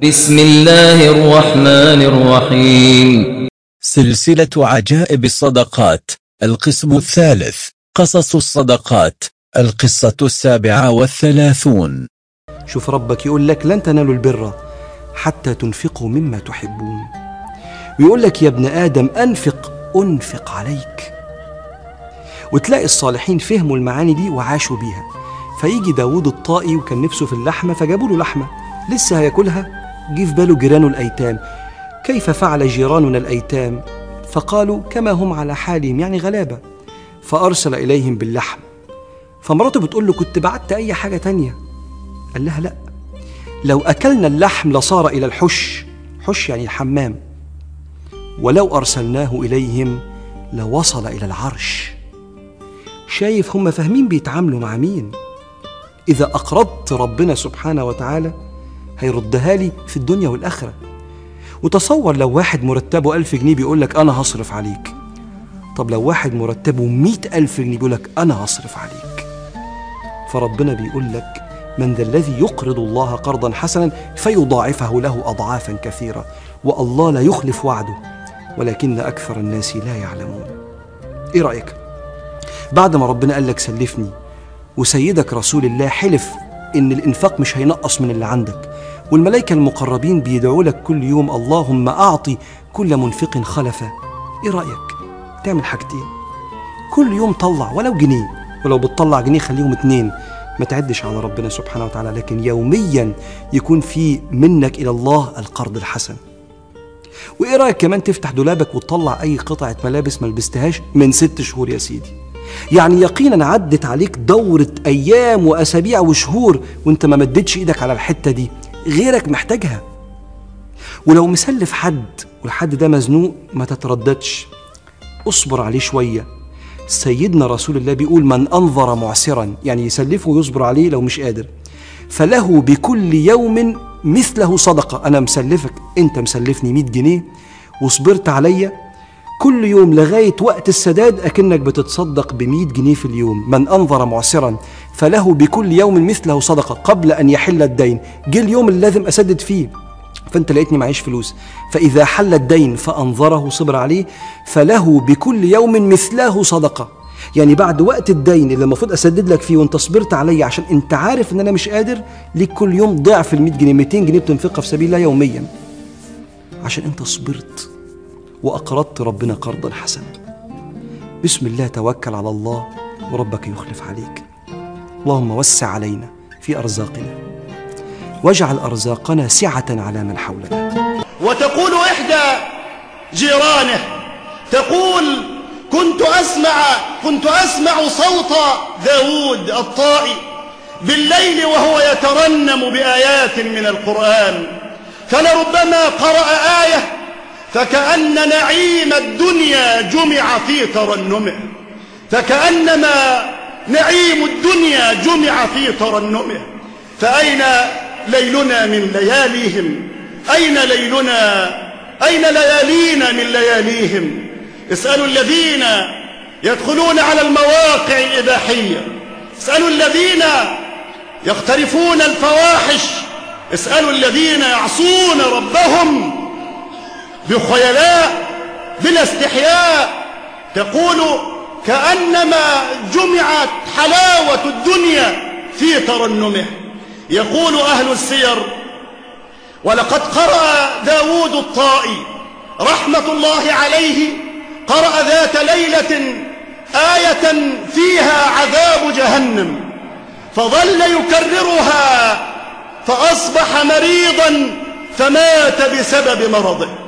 بسم الله الرحمن الرحيم سلسلة عجائب الصدقات القسم الثالث قصص الصدقات القصة السابعة والثلاثون شوف ربك يقول لك لن تنالوا البر حتى تنفقوا مما تحبون ويقول لك يا ابن آدم أنفق أنفق عليك وتلاقي الصالحين فهموا المعاني دي وعاشوا بيها فيجي داود الطائي وكان نفسه في اللحمة فجابوا له لحمة لسه هياكلها جه في باله جيرانه الأيتام كيف فعل جيراننا الأيتام فقالوا كما هم على حالهم يعني غلابة فأرسل إليهم باللحم فمراته بتقول له كنت بعت أي حاجة تانية قال لها لا لو أكلنا اللحم لصار إلى الحش حش يعني الحمام ولو أرسلناه إليهم لوصل إلى العرش شايف هم فاهمين بيتعاملوا مع مين إذا أقرضت ربنا سبحانه وتعالى هيردها لي في الدنيا والآخرة وتصور لو واحد مرتبه ألف جنيه بيقول لك أنا هصرف عليك طب لو واحد مرتبه مئة ألف جنيه بيقول لك أنا هصرف عليك فربنا بيقول لك من ذا الذي يقرض الله قرضا حسنا فيضاعفه له أضعافا كثيرة والله لا يخلف وعده ولكن أكثر الناس لا يعلمون إيه رأيك؟ بعد ما ربنا قال لك سلفني وسيدك رسول الله حلف إن الإنفاق مش هينقص من اللي عندك والملائكة المقربين بيدعوا لك كل يوم اللهم أعطي كل منفق خلفا إيه رأيك؟ تعمل حاجتين كل يوم طلع ولو جنيه ولو بتطلع جنيه خليهم اتنين ما تعدش على ربنا سبحانه وتعالى لكن يوميا يكون في منك إلى الله القرض الحسن وإيه رأيك كمان تفتح دولابك وتطلع أي قطعة ملابس ما لبستهاش من ست شهور يا سيدي يعني يقينا عدت عليك دورة أيام وأسابيع وشهور وانت ما مدتش إيدك على الحتة دي غيرك محتاجها ولو مسلف حد والحد ده مزنوق ما تترددش اصبر عليه شوية سيدنا رسول الله بيقول من أنظر معسرا يعني يسلفه ويصبر عليه لو مش قادر فله بكل يوم مثله صدقة أنا مسلفك أنت مسلفني 100 جنيه وصبرت عليا كل يوم لغاية وقت السداد أكنك بتتصدق بمئة جنيه في اليوم من أنظر معسرا فله بكل يوم مثله صدقة قبل أن يحل الدين جه اليوم اللي لازم أسدد فيه فأنت لقيتني معيش فلوس فإذا حل الدين فأنظره صبر عليه فله بكل يوم مثله صدقة يعني بعد وقت الدين اللي المفروض أسدد لك فيه وأنت صبرت عليا عشان أنت عارف إن أنا مش قادر ليك كل يوم ضعف ال 100 جنيه 200 جنيه بتنفقها في سبيل الله يوميا عشان أنت صبرت وأقرضت ربنا قرضا حسنا بسم الله توكل على الله وربك يخلف عليك اللهم وسع علينا في أرزاقنا واجعل أرزاقنا سعة على من حولنا وتقول إحدى جيرانه تقول كنت أسمع كنت أسمع صوت داود الطائي بالليل وهو يترنم بآيات من القرآن فلربما قرأ آية فكأن نعيم الدنيا جمع في ترنمه فكأنما نعيم الدنيا جمع في ترنمه فأين ليلنا من لياليهم أين ليلنا أين ليالينا من لياليهم اسألوا الذين يدخلون على المواقع الإباحية اسألوا الذين يقترفون الفواحش اسألوا الذين يعصون ربهم بخيلاء بلا استحياء تقول كأنما جمعت حلاوة الدنيا في ترنمه يقول أهل السير ولقد قرأ داود الطائي رحمة الله عليه قرأ ذات ليلة آية فيها عذاب جهنم فظل يكررها فأصبح مريضا فمات بسبب مرضه